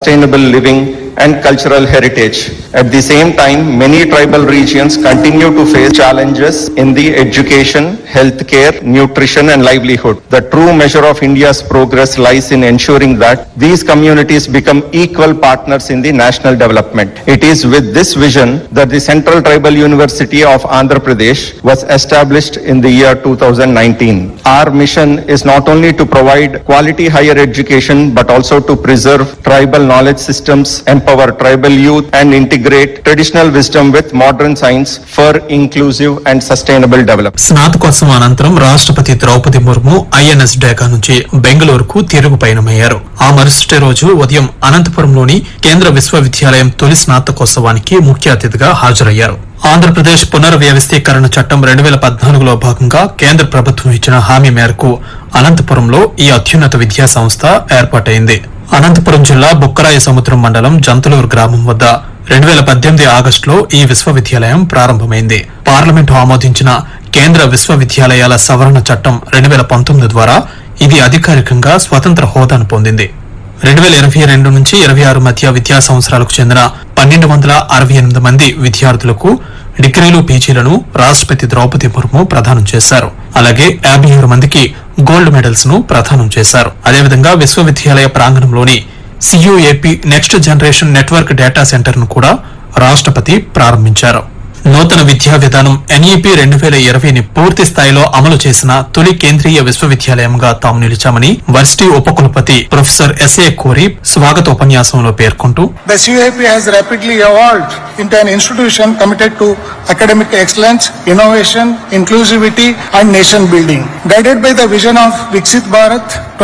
sustainable living and cultural heritage. At the same time, many tribal regions continue to face challenges in the education, healthcare, nutrition and livelihood. The true measure of India's progress lies in ensuring that these communities become equal partners in the national development. It is with this vision that the Central Tribal University of Andhra Pradesh was established in the year 2019. Our mission is not only to provide quality higher education but also to preserve tribal knowledge systems, empower tribal youth and integrate traditional wisdom with modern science for inclusive and sustainable development. స్నాతకోత్సవం అనంతరం రాష్ట్రపతి Draupadi Murmu INS డేకా నుంచి బెంగళూరుకు తిరుగు పయనమయ్యారు ఆ మరుసటి రోజు ఉదయం అనంతపురంలోని కేంద్ర విశ్వవిద్యాలయం తొలి స్నాతకోత్సవానికి ముఖ్య అతిథిగా హాజరయ్యారు ఆంధ్రప్రదేశ్ పునర్వ్యవస్థీకరణ చట్టం రెండు వేల పద్నాలుగులో భాగంగా కేంద్ర ప్రభుత్వం ఇచ్చిన హామీ మేరకు అనంతపురంలో ఈ అత్యున్నత విద్యా సంస్థ ఏర్పాటైంది అనంతపురం జిల్లా బుక్కరాయ సముద్రం మండలం జంతులూరు గ్రామం వద్ద రెండు వేల పద్దెనిమిది ఆగస్టులో ఈ విశ్వవిద్యాలయం ప్రారంభమైంది పార్లమెంటు ఆమోదించిన కేంద్ర విశ్వవిద్యాలయాల సవరణ చట్టం రెండు వేల పంతొమ్మిది ద్వారా ఇది అధికారికంగా స్వతంత్ర హోదాను పొందింది రెండు వేల ఇరవై రెండు నుంచి ఇరవై ఆరు మధ్య విద్యా సంవత్సరాలకు చెందిన పన్నెండు వందల అరవై ఎనిమిది మంది విద్యార్థులకు డిగ్రీలు పీజీలను రాష్ట్రపతి ద్రౌపది ముర్ము ప్రదానం చేశారు అలాగే యాభై ఆరు మందికి గోల్డ్ మెడల్స్ ను ప్రదానం చేశారు అదేవిధంగా విశ్వవిద్యాలయ ప్రాంగణంలోని CUAP next generation network data centre ను కూడా రాష్ట్రపతి ప్రారంభించారు నూతన విద్యా విధానం ఎన్ఈపి రెండు వేల ఇరవైని పూర్తి స్థాయిలో అమలు చేసిన తొలి కేంద్రీయ విశ్వవిద్యాలయంగా తాము నిలిచామని వర్సిటీ ఉపకులపతి ప్రొఫెసర్ ఎస్ఏ కోరి స్వాగత ఉపన్యాసంలో పేర్కొంటూ The CUAP has rapidly evolved into an institution committed to academic excellence, innovation, inclusivity, and nation building. Guided by the vision of Viksit Bharat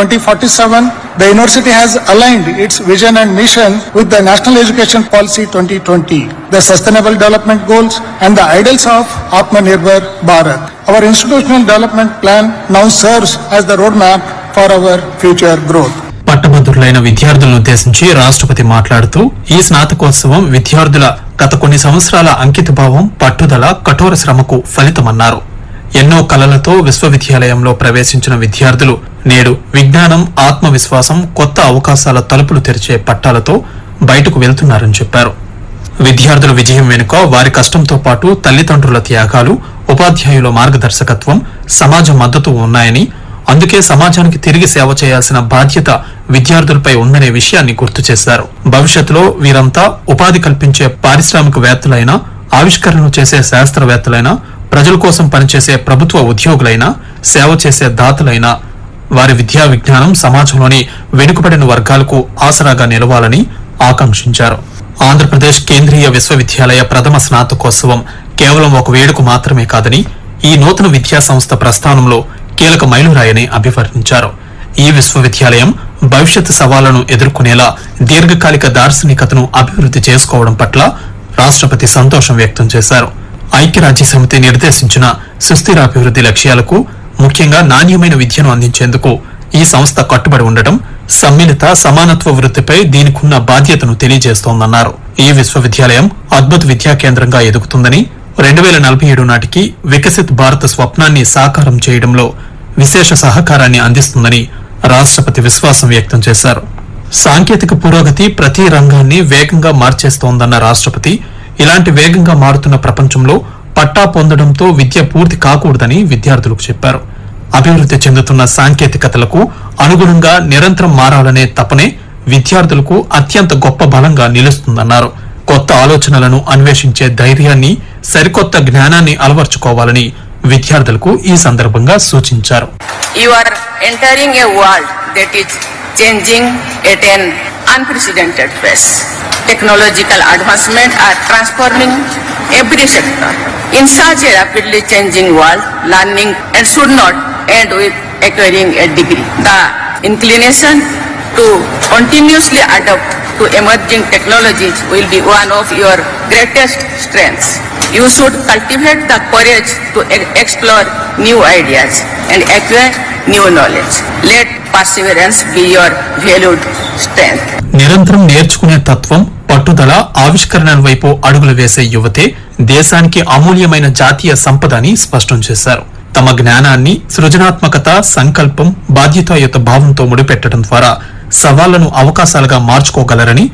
2047, the university has aligned its vision and mission with the National Education Policy 2020, the Sustainable Development Goals, and the ideals of Atmanirbhar Bharat. Our institutional development plan now serves as the roadmap for our future growth. పట్టభద్రులైన విద్యార్థులను ఉద్దేశించి రాష్ట్రపతి మాట్లాడుతూ ఈ స్నాతకోత్సవం విద్యార్థుల గత కొన్ని సంవత్సరాల అంకితభావం పట్టుదల కఠోర శ్రమకు ఫలితమన్నారు ఎన్నో కలలతో విశ్వవిద్యాలయంలో ప్రవేశించిన విద్యార్థులు నేడు విజ్ఞానం ఆత్మవిశ్వాసం కొత్త అవకాశాల తలుపులు తెరిచే పట్టాలతో బయటకు వెళ్తున్నారని చెప్పారు విద్యార్థుల విజయం వెనుక వారి కష్టంతో పాటు తల్లిదండ్రుల త్యాగాలు ఉపాధ్యాయుల మార్గదర్శకత్వం సమాజ మద్దతు ఉన్నాయని అందుకే సమాజానికి తిరిగి సేవ చేయాల్సిన బాధ్యత విద్యార్థులపై ఉందనే విషయాన్ని గుర్తు చేశారు భవిష్యత్తులో వీరంతా ఉపాధి కల్పించే పారిశ్రామికవేత్తలైనా ఆవిష్కరణలు చేసే శాస్త్రవేత్తలైనా ప్రజల కోసం పనిచేసే ప్రభుత్వ ఉద్యోగులైనా సేవ చేసే దాతలైనా వారి విద్యా విజ్ఞానం సమాజంలోని వెనుకబడిన వర్గాలకు ఆసరాగా నిలవాలని ఆకాంక్షించారు ఆంధ్రప్రదేశ్ కేంద్రీయ విశ్వవిద్యాలయ ప్రథమ స్నాతకోత్సవం కేవలం ఒక వేడుక మాత్రమే కాదని ఈ నూతన విద్యా సంస్థ ప్రస్థానంలో కీలక మైలురాయని అభివర్ణించారు ఈ విశ్వవిద్యాలయం భవిష్యత్ సవాళ్లను ఎదుర్కొనేలా దీర్ఘకాలిక దార్శనికతను అభివృద్ధి చేసుకోవడం పట్ల రాష్ట్రపతి సంతోషం వ్యక్తం చేశారు ఐక్యరాజ్య సమితి నిర్దేశించిన సుస్థిరాభివృద్ధి లక్ష్యాలకు ముఖ్యంగా నాణ్యమైన విద్యను అందించేందుకు ఈ సంస్థ కట్టుబడి ఉండటం సమ్మిళిత సమానత్వ వృత్తిపై దీనికున్న బాధ్యతను తెలియజేస్తోందన్నారు ఈ విశ్వవిద్యాలయం అద్భుత విద్యా కేంద్రంగా ఎదుగుతుందని రెండు వేల నలభై ఏడు నాటికి వికసిత్ భారత్ స్వప్నాన్ని సాకారం చేయడంలో విశేష సహకారాన్ని అందిస్తుందని రాష్ట్రపతి విశ్వాసం వ్యక్తం చేశారు సాంకేతిక పురోగతి ప్రతి రంగాన్ని వేగంగా మార్చేస్తోందన్న రాష్ట్రపతి ఇలాంటి వేగంగా మారుతున్న ప్రపంచంలో పట్టా పొందడంతో విద్య పూర్తి కాకూడదని విద్యార్థులకు చెప్పారు అభివృద్ధి చెందుతున్న సాంకేతికతలకు అనుగుణంగా నిరంతరం మారాలనే తపనే విద్యార్థులకు అత్యంత గొప్ప బలంగా నిలుస్తుందన్నారు కొత్త ఆలోచనలను అన్వేషించే ధైర్యాన్ని సరికొత్త జ్ఞానాన్ని అలవర్చుకోవాలని విద్యార్థులకు ఈ సందర్భంగా సూచించారు You are entering a world that is changing at an unprecedented pace. Technological advancements are transforming every sector. In such a rapidly changing world, learning and should not end with acquiring a degree. The inclination to continuously adapt to emerging technologies will be one of your greatest strengths. You should cultivate the courage to e- explore new ideas and acquire new knowledge. Let perseverance be your valued strength. నిరంతరం నేర్చుకునే తత్వం పట్టుదల ఆవిష్కరణల వైపు అడుగులు వేసే యువతే దేశానికి అమూల్యమైన జాతీయ సంపద అని స్పష్టం చేశారు తమ జ్ఞానాన్ని సృజనాత్మకత సంకల్పం బాధ్యతాయుత భావంతో ముడిపెట్టడం ద్వారా సవాళ్లను అవకాశాలుగా మార్చుకోగలరని